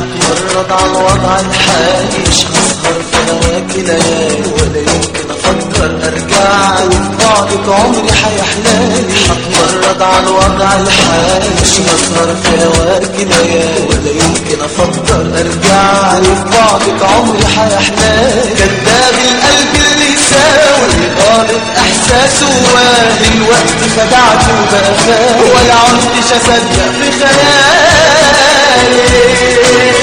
هتمرد على الوضع الحالي مش هسهر في هواك ليالي ولا يمكن افكر ارجع وفي بعدك عمري هيحلالي هتمرد على الوضع الحالي مش هسهر في هواك ليالي ولا يمكن افكر ارجع وفي بعدك عمري هيحلالي كذاب القلب اللي يساوي غالط احساسه واهي الوقت خدعته وبقى فاهم ولا عدتش اصدق في خيالي